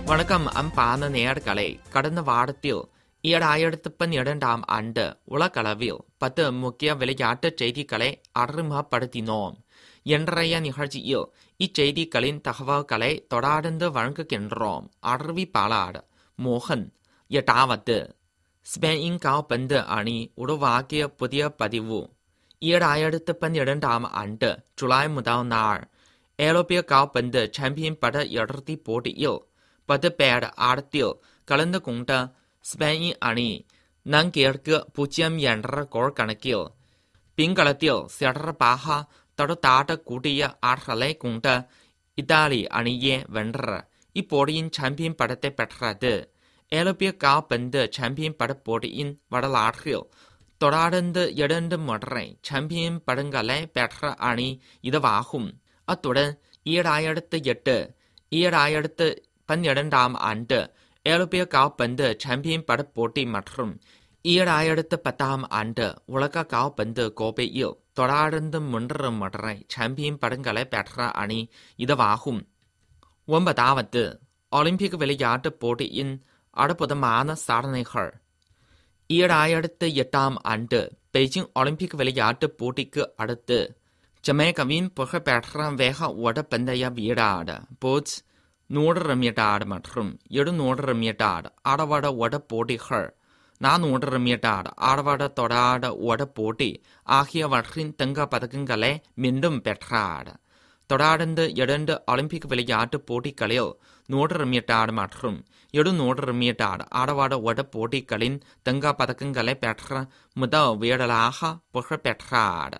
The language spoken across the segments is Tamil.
வணக்கம் அன்பான நேயர்களே கடந்த வாரத்தில் ஈராயிரத்து பன்னிரண்டாம் ஆண்டு உலகளவில் பத்து முக்கிய விளையாட்டு செய்திகளை அறிமுகப்படுத்தினோம் இன்றைய நிகழ்ச்சியில் இச்செய்திகளின் தகவல்களை தொடர்ந்து வழங்குகின்றோம் அறிவிப்பாளர் மோகன் எட்டாவது ஸ்பெயின் கால்பந்து அணி உருவாக்கிய புதிய பதிவு ஈராயிரத்து பன்னிரண்டாம் ஆண்டு ஜூலை முதல் நாள் ஐரோப்பிய கால்பந்து சாம்பியன் பட இறுதிப் போட்டியில் பத்து பேர் ஆட்டத்தில் கலந்து கொண்ட ஸ்பெயின் அணி நான்கிற்கு பூஜ்ஜியம் என்ற கோல் கணக்கில் பிங்களத்தில் சிறப்பாக தடுத்தாடக்கூடிய ஆற்றலை கொண்ட இத்தாலி அணியே வென்ற இப்போட்டியின் சாம்பியன் படத்தை பெற்றது ஐரோப்பிய கால்பந்து சாம்பியன் பட போட்டியின் வரலாற்றில் தொடர்ந்து இரண்டு முறை சாம்பியன் படங்களை பெற்ற அணி இதுவாகும் அத்துடன் ஈராயிரத்து எட்டு ஈராயிரத்து பன்னிரண்டாம் ஆண்டு ஐரோப்பிய கால்பந்து சாம்பியன் பட போட்டி மற்றும் ஈராயிரத்து பத்தாம் ஆண்டு உலக கால்பந்து கோப்பையில் தொடர்ந்து மூன்று முறை சாம்பியன் படங்களை பெற்ற அணி இதுவாகும் ஒன்பதாவது ஒலிம்பிக் விளையாட்டுப் போட்டியின் அற்புதமான சாதனைகள் ஈராயிரத்து எட்டாம் ஆண்டு பெய்ஜிங் ஒலிம்பிக் விளையாட்டுப் போட்டிக்கு அடுத்து ஜமேகாவின் புகழ்பெற்ற வேக ஓட்டப்பந்தய வீரர் போட்ஸ் நூறு மீட்டர் மற்றும் இருநூறு மீட்டர் ஆடவட ஓட்டப் போட்டிகள் நானூறு மீட்டர் ஆடவட தொடர் ஓட்டப் போட்டி ஆகியவற்றின் தங்கப் பதக்கங்களை மீண்டும் பெற்றார் தொடர்ந்து இரண்டு ஒலிம்பிக் விளையாட்டுப் போட்டிகளில் நூறு மீட்டர் மற்றும் இருநூறு மீட்டர் ஆடவட ஓட்டப் போட்டிகளின் தங்கப் பதக்கங்களை பெற்ற முதல் வீரராக புகழ் பெற்றார்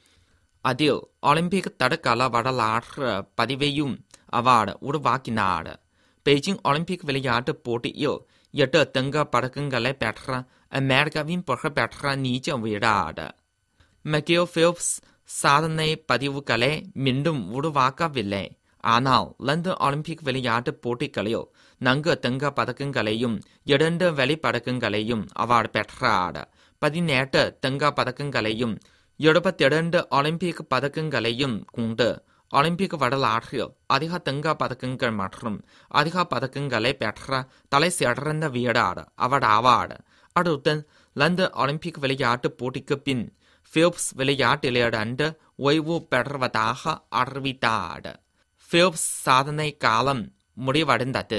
அதில் ஒலிம்பிக் தடகள வரலாற்று பதிவையும் அவர் உருவாக்கினார் பெய்ஜிங் ஒலிம்பிக் விளையாட்டுப் போட்டியில் எட்டு தங்க பதக்கங்களை பெற்ற அமெரிக்காவின் புகழ்பெற்ற நீச்ச வீரர் மெக்கியோ பிலிப்ஸ் சாதனை பதிவுகளை மீண்டும் உருவாக்கவில்லை ஆனால் லண்டன் ஒலிம்பிக் விளையாட்டுப் போட்டிகளில் நான்கு தங்க பதக்கங்களையும் இரண்டு வெளிப்பதக்கங்களையும் அவர் பெற்றார் பதினெட்டு தங்க பதக்கங்களையும் எழுபத்தி இரண்டு ஒலிம்பிக் பதக்கங்களையும் கொண்டு ஒலிம்பிக் வரலாற்றில் அதிக தங்க பதக்கங்கள் மற்றும் அதிக பதக்கங்களை பெற்ற தலை சிறந்த வீரர் அவர் ஆவார் அடுத்து லண்டன் ஒலிம்பிக் விளையாட்டுப் போட்டிக்கு பின் பிலிப்ஸ் விளையாட்டிலிருந்து ஓய்வு பெறுவதாக அறிவித்தார் பிலிப்ஸ் சாதனை காலம் முடிவடைந்தது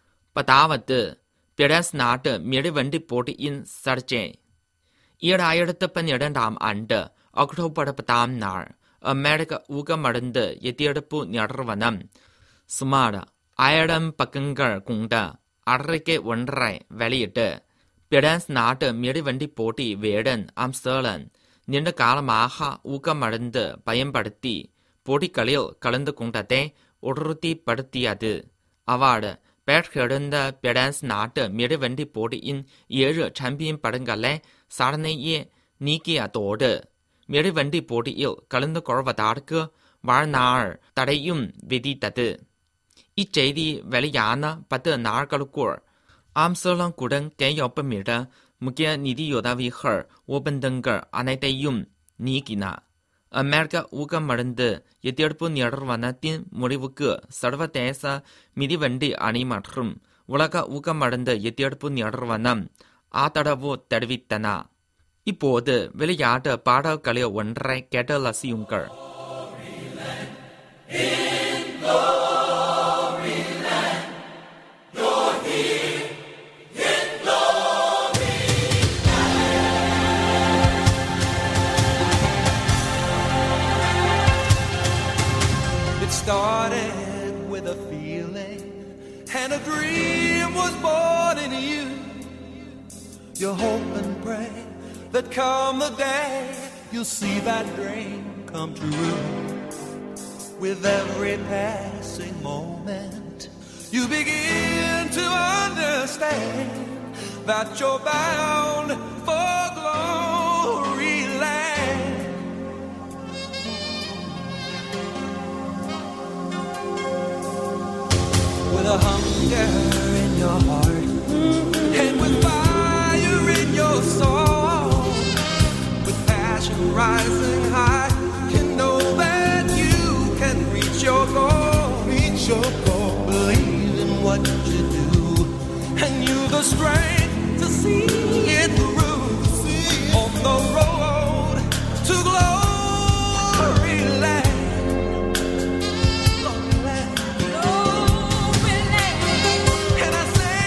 பத்தாவது பிரான்ஸ் நாட்டு மிதிவண்டி போட்டியின் சர்ச்சை ஈராயிரத்து பன்னிரண்டாம் ஆண்டு அக்டோபர் பத்தாம் நாள் அமெரிக்க ஊகமருந்து எதிர்ப்பு நிறுவனம் சுமார் ஆயிரம் பக்கங்கள் கொண்ட அறிக்கை ஒன்றை வெளியிட்டு பிரான்ஸ் நாட்டு மிதிவண்டி போட்டி வீரன் அம்ஸ்டர்லன் நீண்ட காலமாக ஊக்கமருந்து பயன்படுத்தி போட்டிகளில் கலந்து கொண்டதை உறுதிப்படுத்தியது அவர் பெற்றிருந்த பிரான்ஸ் நாட்டு மிதிவண்டி போட்டியின் ஏழு சாம்பியன் படங்களை சாதனையே நீக்கியதோடு மிதிவண்டி போட்டியில் கலந்து கொள்வதற்கு வாழ்நாள் தடையும் விதித்தது இச்செய்தி வெளியான பத்து நாட்களுக்குள் ஆம்ஸ்டர்லாங்குடன் கையொப்பமிட முக்கிய நிதியுதவிகள் ஒப்பந்தங்கள் அனைத்தையும் நீக்கினார் அமெரிக்க ஊக்கமருந்து எதிர்ப்பு நிறுவனத்தின் முடிவுக்கு சர்வதேச மிதிவண்டி அணி மற்றும் உலக ஊக்கமருந்து எதிர்ப்பு நிறுவனம் ஆதரவு தெரிவித்தன இப்போது விளையாட்டு பாடல்களில் ஒன்றை கேட்டு ரசியுங்கள் It started with a feeling, and a dream was born in you. You hope and pray that come the day you'll see that dream come true. With every passing moment, you begin to understand that you're bound for glory land. with a hunger in your heart and with fire in your soul, with passion rising high, you know that you can reach your goal. Reach your goal. Believe in what you do and you the strength to see it through on the road to glory land. Glory land. And I say,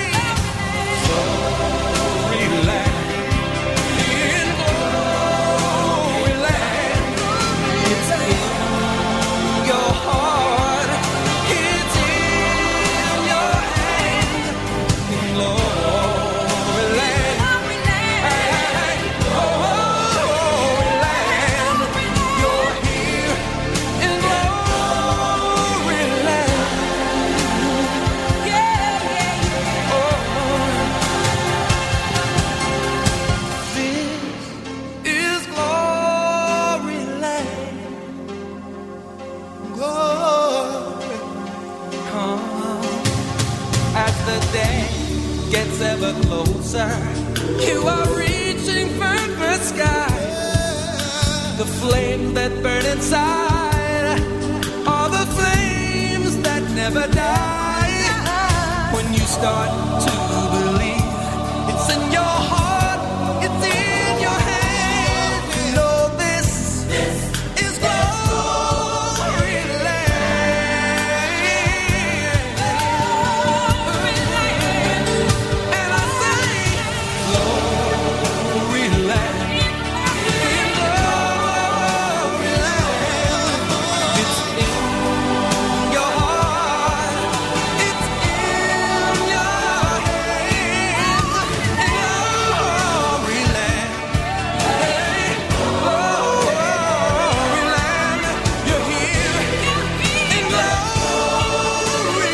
glory land. In glory land. It's in your heart. It's in your hand. In glory land. Hey, glory land. You're here in glory land. This is glory land. Glory. Oh. As the day gets ever closer, you are reaching for the sky. The flame that burn inside are the flames that never die. When you start to believe it's in your heart, it's in your hand. You know this, is glory land. And I say, glory land. In glory land. It's in your heart. It's in your hands. Glory land. Hey, glory land. You're here in glory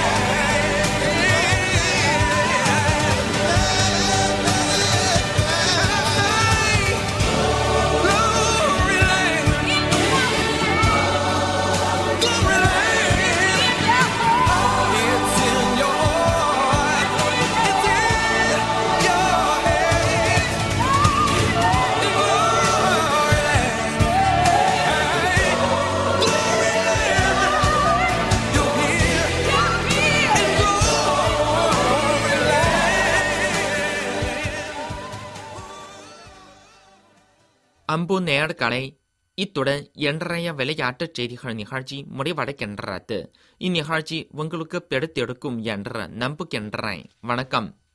land. Glory land. Glory land. It's in your heart. It's in your hands. Glory land. Hey, glory land. You're here in glory land. அன்பு நேயர்களே இத்துடன் இன்றைய விளையாட்டுச் செய்திகள் நிகழ்ச்சி முடிவடைகின்றது இந்நிகழ்ச்சி உங்களுக்கு பிடித்திருக்கும் என்று நம்புகின்றேன் வணக்கம்